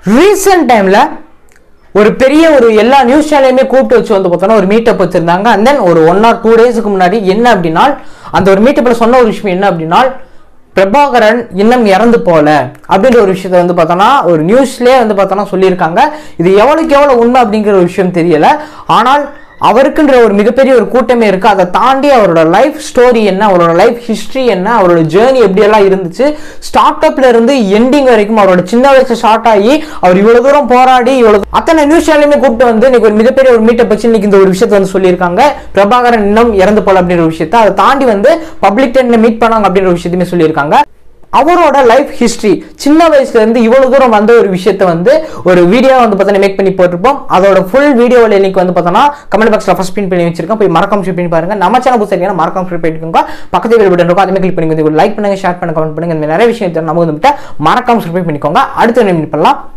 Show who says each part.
Speaker 1: Recent டைம்ல ஒரு பெரிய ஒரு எல்லா நியூஸ் சேனலையுமே கூப்பிட்டு வச்சு வந்து பார்த்தோன்னா ஒரு மீட்டப் வச்சிருந்தாங்க அண்ட் தென் ஒரு ஒன் ஆர் டூ டேஸ்க்கு முன்னாடி என்ன அப்படின்னா அந்த ஒரு மீட்டப்பில் சொன்ன ஒரு விஷயம் என்ன அப்படின்னா பிரபாகரன் இன்னும் இறந்து போல அப்படின்ற ஒரு விஷயத்த வந்து பார்த்தோன்னா ஒரு நியூஸ்லேயே வந்து பார்த்தோன்னா சொல்லியிருக்காங்க இது எவ்வளோக்கு எவ்வளோ உண்மை அப்படிங்கிற ஒரு விஷயம் தெரியல ஆனால் அவருக்குன்ற ஒரு மிகப்பெரிய ஒரு கூட்டமே இருக்கு அதை தாண்டி அவரோட லைஃப் ஸ்டோரி என்ன அவரோட லைஃப் ஹிஸ்டரி என்ன அவரோட ஜேர்னி எப்படியெல்லாம் இருந்துச்சு ஸ்டார்ட் அப்ல இருந்து எண்டிங் வரைக்கும் அவரோட சின்ன வயசு ஸ்டார்ட் ஆகி அவர் இவ்வளவு தூரம் போராடி இவ்வளவு அத்தனை நியூஸ் சேனலுமே கூப்பிட்டு வந்து இன்னைக்கு ஒரு மிகப்பெரிய ஒரு மீட்டப் வச்சு இன்னைக்கு இந்த ஒரு விஷயத்தை வந்து சொல்லியிருக்காங்க பிரபாகரன் இன்னும் இறந்து போல அப்படின்ற ஒரு விஷயத்தை அதை தாண்டி வந்து பப்ளிக் டென்ல மீட் பண்ணாங்க அப்படின்ற ஒரு விஷயத்தையுமே சொல்லியிருக்காங்க அவரோட லைஃப் ஹிஸ்டரி சின்ன வயசுல இருந்து இவ்வளவு தூரம் வந்த ஒரு விஷயத்த வந்து ஒரு வீடியோ வந்து பார்த்தா மேக் பண்ணி போட்டிருப்போம் அதோட ஃபுல் வீடியோவில் லிங்க் வந்து பார்த்தோன்னா கமெண்ட் பாக்ஸ்ல ஃபர்ஸ்ட் பின் பண்ணி வச்சிருக்கோம் போய் மறக்காம ஷூட் பண்ணி பாருங்க நம்ம சேனல் புதுசாக மறக்காம ஷூட் பண்ணிக்கோங்க பக்கத்து வீடியோ பட்டன் இருக்கும் அதுமே கிளிக் பண்ணி லைக் பண்ணுங்க ஷேர் பண்ணுங்க கமெண்ட் பண்ணுங்க இந்த மாதிரி நிறைய விஷயம் தெரியும். நமக்கு வந்து மறக்காம சப்ஸ்கிரைப் பண்ணிக்கோங்க அடுத்த மீட் பண்ணலாம்